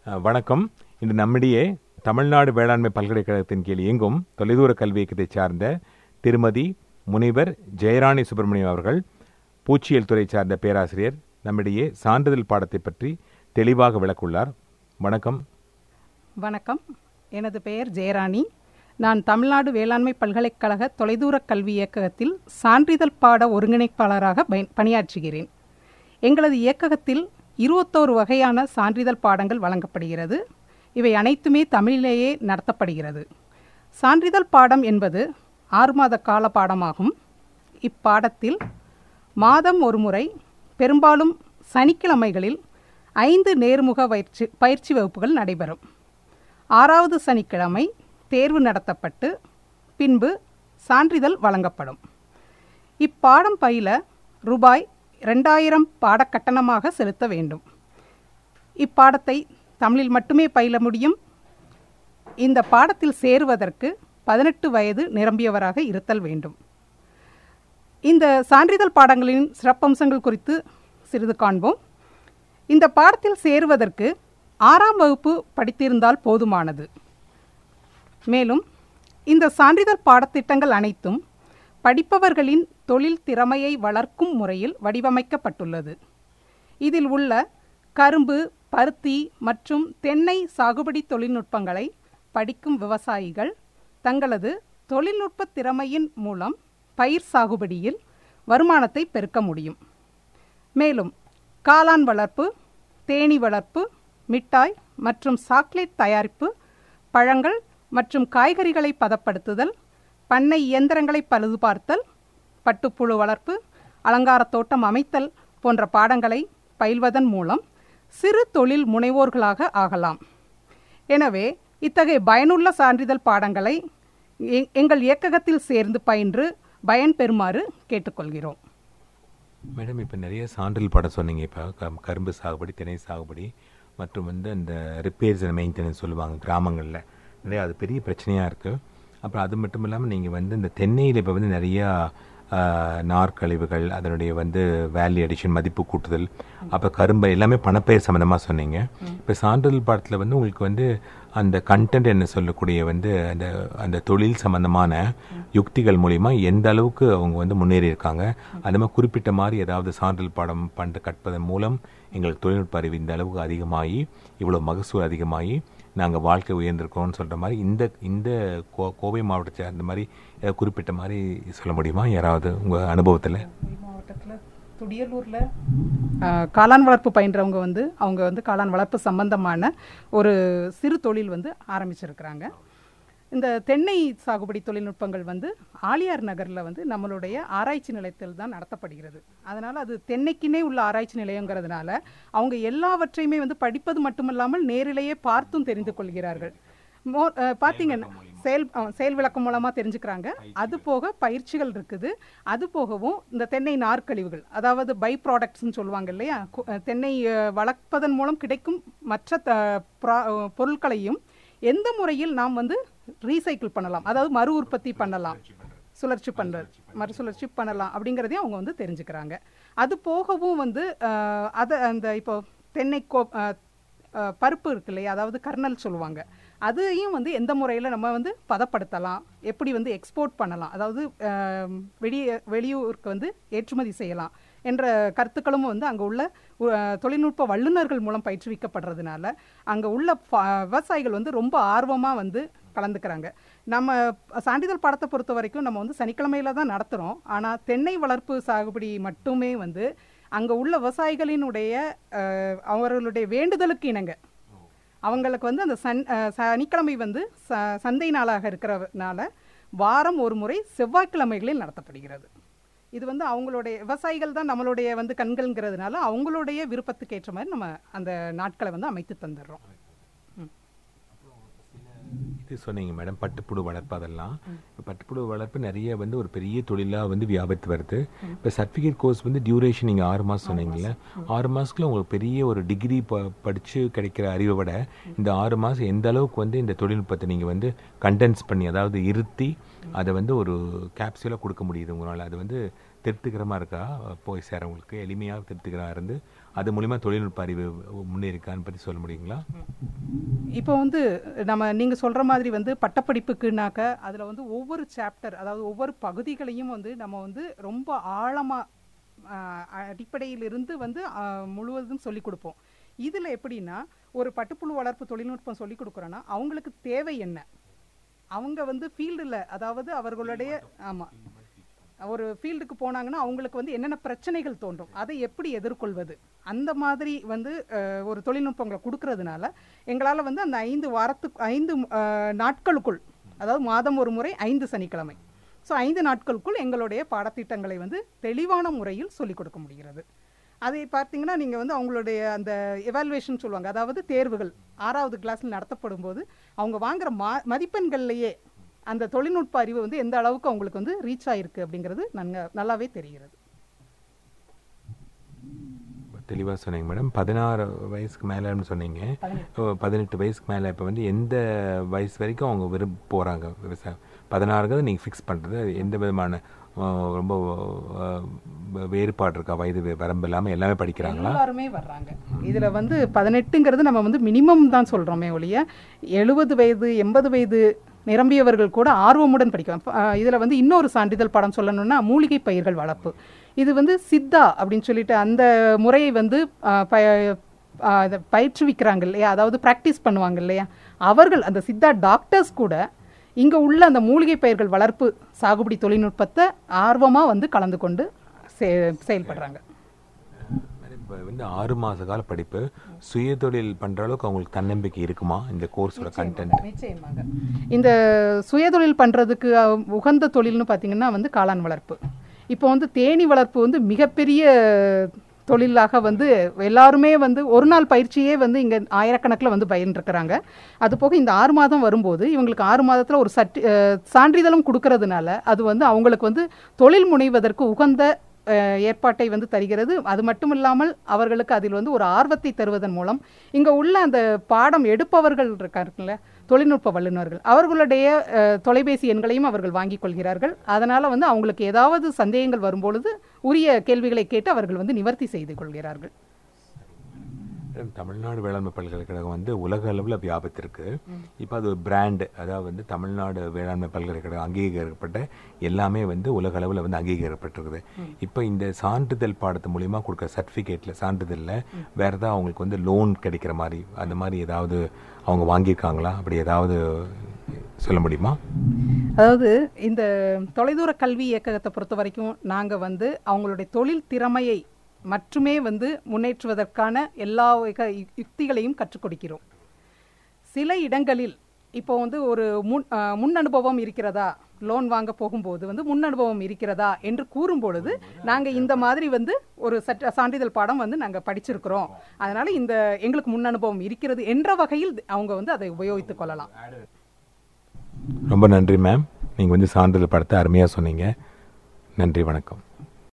அஹ், வணக்கம் இன்று நம்மிடையே தமிழ்நாடு வேளாண்மை பல்கலைக்கழகத்தின் கீழ் இயங்கும் தொலைதூர கல்வி இயக்கத்தைச் சார்ந்த திருமதி முனிவர் ஜெயராணி சுப்பிரமணியம் அவர்கள் பூச்சியியல் துறை சார்ந்த பேராசிரியர் நம்மிடையே சான்றிதழ் பாடத்தை பற்றி தெளிவாக விளக்குள்ளார் வணக்கம் வணக்கம் எனது பெயர் ஜெயராணி நான் தமிழ்நாடு வேளாண்மை பல்கலைக்கழக தொலைதூர கல்வி இயக்ககத்தில் சான்றிதழ் பாட ஒருங்கிணைப்பாளராக பயன்- பணியாற்றுகிறேன் எங்களது இயக்ககத்தில் இருபத்தோரு வகையான சான்றிதழ் பாடங்கள் வழங்கப்படுகிறது இவை அனைத்துமே தமிழிலேயே நடத்தப்படுகிறது சான்றிதழ் பாடம் என்பது ஆறு மாத கால பாடமாகும் இப்பாடத்தில் மாதம் ஒரு முறை பெரும்பாலும் சனிக்கிழமைகளில் ஐந்து நேர்முக பயிற்சி பயிற்சி வகுப்புகள் நடைபெறும் ஆறாவது சனிக்கிழமை தேர்வு நடத்தப்பட்டு பின்பு சான்றிதழ் வழங்கப்படும் இப்பாடம் பயில ரூபாய் ரெண்டாயிரம் பாடக்கட்டணமாக செலுத்த வேண்டும் இப்பாடத்தை தமிழில் மட்டுமே பயில முடியும் இந்த பாடத்தில் சேருவதற்கு பதினெட்டு வயது நிரம்பியவராக இருத்தல் வேண்டும் இந்த சான்றிதழ் பாடங்களின் சிறப்பம்சங்கள் குறித்து சிறிது காண்போம் இந்த பாடத்தில் சேருவதற்கு ஆறாம் வகுப்பு படித்திருந்தால் போதுமானது மேலும் இந்த சான்றிதழ் பாடத்திட்டங்கள் அனைத்தும் படிப்பவர்களின் தொழில் திறமையை வளர்க்கும் முறையில் வடிவமைக்கப்பட்டுள்ளது இதில் உள்ள கரும்பு பருத்தி மற்றும் தென்னை சாகுபடி தொழில்நுட்பங்களை படிக்கும் விவசாயிகள் தங்களது தொழில்நுட்ப திறமையின் மூலம் பயிர் சாகுபடியில் வருமானத்தை பெருக்க முடியும் மேலும் காளான் வளர்ப்பு தேனீ வளர்ப்பு மிட்டாய் மற்றும் சாக்லேட் தயாரிப்பு பழங்கள் மற்றும் காய்கறிகளை பதப்படுத்துதல் பண்ணை இயந்திரங்களை பழுதுபார்த்தல் பட்டுப்புழு வளர்ப்பு அலங்கார தோட்டம் அமைத்தல் போன்ற பாடங்களை பயில்வதன் மூலம் சிறு தொழில் முனைவோர்களாக ஆகலாம் எனவே இத்தகைய பயனுள்ள சான்றிதழ் பாடங்களை எ- எங்கள் இயக்ககத்தில் சேர்ந்து பயின்று பயன் பெறுமாறு கேட்டுக்கொள்கிறோம் மேடம் இப்போ நிறைய சான்றிதழ் பாடம் சொன்னீங்க இப்போ க- கரும்பு சாகுபடி திணை சாகுபடி மற்றும் வந்து அந்த ரிப்பேர்ஸ் அண்ட் மெயின்டெனன்ஸ் சொல்லுவாங்க கிராமங்களில் நிறைய அது பெரிய பிரச்சனையாக இருக்குது அப்புறம் அது மட்டும் இல்லாமல் நீங்கள் வந்து இந்த தென்னையில் இப்போ வந்து நிறையா ஆஹ், நார்க்கழிவுகள் அதனுடைய வந்து வேல்யூ அடிஷன் மதிப்பு கூட்டுதல் அப்புறம் கரும்பு எல்லாமே பணப்பெயர் சம்மந்தமாக சொன்னீங்க இப்போ சான்றிதழ் பாடத்தில் வந்து உங்களுக்கு வந்து அந்த கண்டென்ட் என்ன சொல்லக்கூடிய வந்து அந்த அந்த தொழில் சம்பந்தமான யுக்திகள் மூலிமா எந்த அளவுக்கு அவங்க வந்து முன்னேறி இருக்காங்க அந்த மாதிரி குறிப்பிட்ட மாதிரி ஏதாவது சான்றிதழ் பாடம் பண்ண கற்பதன் மூலம் எங்களுக்கு தொழில்நுட்ப அறிவு இந்த அளவுக்கு அதிகமாகி இவ்வளோ மகசூல் அதிகமாகி நாங்கள் வாழ்க்கை உயர்ந்திருக்கோம்னு சொல்கிற மாதிரி இந்த இந்த கோ கோவை மாவட்டத்தை அந்த மாதிரி ஏதாவது குறிப்பிட்ட மாதிரி சொல்ல முடியுமா யாராவது உங்கள் அனுபவத்தில் மாவட்டத்தில் துடியலூரில் காளான் வளர்ப்பு பயின்றவங்க வந்து அவங்க வந்து காளான் வளர்ப்பு சம்பந்தமான ஒரு சிறு தொழில் வந்து ஆரம்பிச்சிருக்கிறாங்க இந்த தென்னை சாகுபடி தொழில்நுட்பங்கள் வந்து ஆலியார் நகரில் வந்து நம்மளுடைய ஆராய்ச்சி நிலையத்தில் தான் நடத்தப்படுகிறது அதனால் அது தென்னைக்குனே உள்ள ஆராய்ச்சி நிலையங்கிறதுனால அவங்க எல்லாவற்றையுமே வந்து படிப்பது மட்டுமல்லாமல் நேரிலேயே பார்த்தும் தெரிந்து கொள்கிறார்கள் மோ அஹ், பார்த்தீங்கன்னா செயல் அஹ், செயல் விளக்கம் மூலமாக தெரிஞ்சுக்கிறாங்க அது போக பயிற்சிகள் இருக்குது அது போகவும் இந்த தென்னை நார்க்கழிவுகள் அதாவது பை ப்ராடக்ட்ஸ்னு சொல்லுவாங்க இல்லையா கு- அஹ், தென்னை அஹ், வளர்ப்பதன் மூலம் கிடைக்கும் மற்ற த ப்ரா- அஹ், பொருட்களையும் எந்த முறையில் நாம் வந்து ரீசைக்கிள் பண்ணலாம் அதாவது மறு உற்பத்தி பண்ணலாம் சுழற்சி பண்ணுறது மறுசுழற்சி பண்ணலாம் அப்படிங்கிறதையும் அவங்க வந்து தெரிஞ்சுக்கிறாங்க அது போகவும் வந்து அஹ், அதை அந்த இப்போ தென்னை கோ அஹ், அஹ், பருப்பு இருக்கு இல்லையா அதாவது கர்னல் சொல்லுவாங்க அதையும் வந்து எந்த முறையில் நம்ம வந்து பதப்படுத்தலாம் எப்படி வந்து எக்ஸ்போர்ட் பண்ணலாம் அதாவது அஹ், வெளியே வெளியூருக்கு வந்து ஏற்றுமதி செய்யலாம் என்ற கருத்துக்களும் வந்து அங்கே உள்ள அஹ், தொழில்நுட்ப வல்லுநர்கள் மூலம் பயிற்றுவிக்கப்படுறதுனால அங்கே உள்ள ப- விவசாயிகள் வந்து ரொம்ப ஆர்வமாக வந்து கலந்துக்கிறாங்க நம்ம சான்றிதழ் பாடத்தை பொறுத்த வரைக்கும் நம்ம வந்து சனிக்கிழமையில தான் நடத்துகிறோம் ஆனால் தென்னை வளர்ப்பு சாகுபடி மட்டுமே வந்து அங்கே உள்ள விவசாயிகளினுடைய அஹ், அவர்களுடைய வேண்டுதலுக்கு இணங்க அவங்களுக்கு வந்து அந்த சன் அஹ், சனிக்கிழமை வந்து ச சந்தை நாளாக இருக்கிறனால வாரம் ஒரு முறை செவ்வாய்க்கிழமைகளில் நடத்தப்படுகிறது இது வந்து அவங்களுடைய விவசாயிகள் தான் நம்மளுடைய வந்து கண்கள்ங்கிறதுனால அவங்களுடைய விருப்பத்துக்கு ஏற்ற மாதிரி நம்ம அந்த நாட்களை வந்து அமைத்து தந்துடுறோம் இது சொன்னீங்க மேடம் பட்டுப்புழு வளர்ப்பு அதெல்லாம் இப்போ பட்டுப்புழு வளர்ப்பு நிறைய வந்து ஒரு பெரிய தொழிலாக வந்து வியாபித்து வருது இப்போ சர்டிஃபிகேட் கோர்ஸ் வந்து டியூரேஷன் நீங்கள் ஆறு மாதம் சொன்னீங்கல்ல ஆறு மாதத்துக்குள்ள உங்களுக்கு பெரிய ஒரு டிகிரி ப படித்து கிடைக்கிற அறிவை விட இந்த ஆறு மாதம் எந்த அளவுக்கு வந்து இந்த தொழில்நுட்பத்தை நீங்கள் வந்து கண்டென்ஸ் பண்ணி அதாவது இருத்தி அதை வந்து ஒரு கேப்சூலாக கொடுக்க முடியுது உங்களால் அது வந்து திருப்திகரமாக இருக்கா போய் சேரவங்களுக்கு எளிமையாக திருப்திகரமாக இருந்து அது மூலிமா தொழில்நுட்ப அறிவு முன்னேறிக்கான்னு பற்றி சொல்ல முடியுங்களா இப்போ வந்து நம்ம நீங்கள் சொல்கிற மாதிரி வந்து பட்டப்படிப்புக்குனாக்க அதில் வந்து ஒவ்வொரு சாப்டர் அதாவது ஒவ்வொரு பகுதிகளையும் வந்து நம்ம வந்து ரொம்ப ஆழமாக அடிப்படையிலிருந்து வந்து ஆ, முழுவதும் சொல்லிக் கொடுப்போம் இதில் எப்படின்னா ஒரு பட்டுப்புழு வளர்ப்பு தொழில்நுட்பம் சொல்லிக் கொடுக்குறோன்னா அவங்களுக்கு தேவை என்ன அவங்க வந்து ஃபீல்டில் அதாவது அவர்களுடைய ஆமாம் ஒரு ஃபீல்டுக்கு போனாங்கன்னா அவங்களுக்கு வந்து என்னென்ன பிரச்சனைகள் தோன்றும் அதை எப்படி எதிர்கொள்வது அந்த மாதிரி வந்து அஹ், ஒரு தொழில்நுட்பங்களை கொடுக்கறதுனால எங்களால் வந்து அந்த ஐந்து வாரத்துக்கு ஐந்து அஹ், நாட்களுக்குள் அதாவது மாதம் ஒரு முறை ஐந்து சனிக்கிழமை ஸோ ஐந்து நாட்களுக்குள் எங்களுடைய பாடத்திட்டங்களை வந்து தெளிவான முறையில் சொல்லிக் கொடுக்க முடிகிறது அதை பார்த்தீங்கன்னா நீங்கள் வந்து அவங்களுடைய அந்த எவாலுவேஷன் சொல்லுவாங்க அதாவது தேர்வுகள் ஆறாவது கிளாஸில் நடத்தப்படும் போது அவங்க வாங்குற மா மதிப்பெண்கள்லையே அந்த தொழில்நுட்ப அறிவு வந்து எந்த அளவுக்கு அவங்களுக்கு வந்து ரீச் ஆயிருக்கு அப்படிங்கிறது நன்க நல்லாவே தெரிகிறது தெளிவாக சொன்னீங்க மேடம் பதினாறு வயசுக்கு மேலேன்னு சொன்னீங்க இப்போ பதினெட்டு வயசுக்கு மேலே இப்போ வந்து எந்த வயசு வரைக்கும் அவங்க விரும்ப போகிறாங்க விவசாயம் பதினாறுங்கிறது நீங்கள் ஃபிக்ஸ் பண்ணுறது எந்த விதமான அஹ், ரொம்ப அஹ், வேறுபாடு இருக்கா வயது வே- வரம்பு இல்லாமல் எல்லாமே படிக்கிறாங்களா எல்லாருமே வர்றாங்க இதுல வந்து பதினெட்டுங்கிறது நம்ம வந்து மினிமம் தான் சொல்றோமே ஒழிய எழுபது வயது எண்பது வயது நிரம்பியவர்கள் கூட ஆர்வமுடன் படிக்கலாம் அஹ் இதுல வந்து இன்னொரு சான்றிதழ் படம் சொல்லணும்னா மூலிகை பயிர்கள் வளர்ப்பு இது வந்து சித்தா அப்படின்னு சொல்லிட்டு அந்த முறையை வந்து அஹ், ப- அஹ், இதை பயிற்றுவிக்கிறாங்க இல்லையா அதாவது ப்ராக்டிஸ் பண்ணுவாங்க இல்லையா அவர்கள் அந்த சித்தா டாக்டர்ஸ் கூட இங்க உள்ள அந்த மூலிகை பயிர்கள் வளர்ப்பு சாகுபடி தொழில்நுட்பத்தை ஆர்வமா வந்து கலந்து கொண்டு செ- செயல்படுறாங்க இப்போ வந்து ஆறு மாத கால படிப்பு சுயதொழில் பண்ணுற அளவுக்கு அவங்களுக்கு தன்னம்பிக்கை இருக்குமா இந்த கோர்ஸோட கண்டென்ட் நிச்சயமாக இந்த சுயதொழில் பண்றதுக்கு அஹ், உகந்த தொழில்னு பார்த்தீங்கன்னா வந்து காளான் வளர்ப்பு இப்போ வந்து தேனீ வளர்ப்பு வந்து மிகப்பெரிய தொழிலாக வந்து எல்லாருமே வந்து ஒரு நாள் பயிற்சியே வந்து இங்கே ஆயிரக்கணக்கில் வந்து பயின்றிருக்கிறாங்க அது போக இந்த ஆறு மாதம் வரும்போது இவங்களுக்கு ஆறு மாதத்தில் ஒரு சர்டி அஹ், சான்றிதழும் கொடுக்கறதுனால அது வந்து அவங்களுக்கு வந்து தொழில் முனைவதற்கு உகந்த அஹ், ஏற்பாட்டை வந்து தருகிறது அது மட்டும் இல்லாமல் அவர்களுக்கு அதில் வந்து ஒரு ஆர்வத்தை தருவதன் மூலம் இங்கே உள்ள அந்த பாடம் எடுப்பவர்கள் இருக்காருல்ல தொழில்நுட்ப வல்லுநர்கள் அவர்களுடைய அஹ், தொலைபேசி எண்களையும் அவர்கள் வாங்கிக் கொள்கிறார்கள் அதனால் வந்து அவங்களுக்கு ஏதாவது சந்தேகங்கள் வரும்பொழுது உரிய கேள்விகளை கேட்டு அவர்கள் வந்து நிவர்த்தி செய்து கொள்கிறார்கள் தமிழ்நாடு வேளாண்மை பல்கலைக்கழகம் வந்து உலக அளவில் வியாபித்திருக்கு இப்போ அது ஒரு பிராண்டு அதாவது வந்து தமிழ்நாடு வேளாண்மை பல்கலைக்கழகம் அங்கீகரிக்கப்பட்ட எல்லாமே வந்து உலக அளவில் வந்து அங்கீகரிக்கப்பட்டிருக்குது இப்போ இந்த சான்றிதழ் பாடத்து மூலிமா கொடுக்குற சர்டிஃபிகேட்டில் சான்றிதழில் வேறு ஏதாவது அவங்களுக்கு வந்து லோன் கிடைக்கிற மாதிரி அந்த மாதிரி ஏதாவது அவங்க வாங்கியிருக்காங்களா அப்படி ஏதாவது சொல்ல முடியுமா அதாவது இந்த தொலைதூர கல்வி இயக்ககத்தை பொறுத்த வரைக்கும் நாங்கள் வந்து அவங்களுடைய தொழில் திறமையை மட்டுமே வந்து முன்னேற்றுவதற்கான எல்லா வகை யு- யுக்திகளையும் கற்றுக் கொடுக்கிறோம் சில இடங்களில் இப்போ வந்து ஒரு முன் அஹ், முன் அனுபவம் இருக்கிறதா லோன் வாங்க போகும்போது வந்து முன் அனுபவம் இருக்கிறதா என்று கூறும் பொழுது நாங்கள் இந்த மாதிரி வந்து ஒரு சட்ட சான்றிதழ் பாடம் வந்து நாங்கள் படிச்சிருக்கிறோம் அதனால இந்த எங்களுக்கு முன் அனுபவம் இருக்கிறது என்ற வகையில் அவங்க வந்து அதை உபயோகித்துக் கொள்ளலாம் ரொம்ப நன்றி மேம் நீங்கள் வந்து சான்றிதழ் படத்தை அருமையாக சொன்னீங்க நன்றி வணக்கம்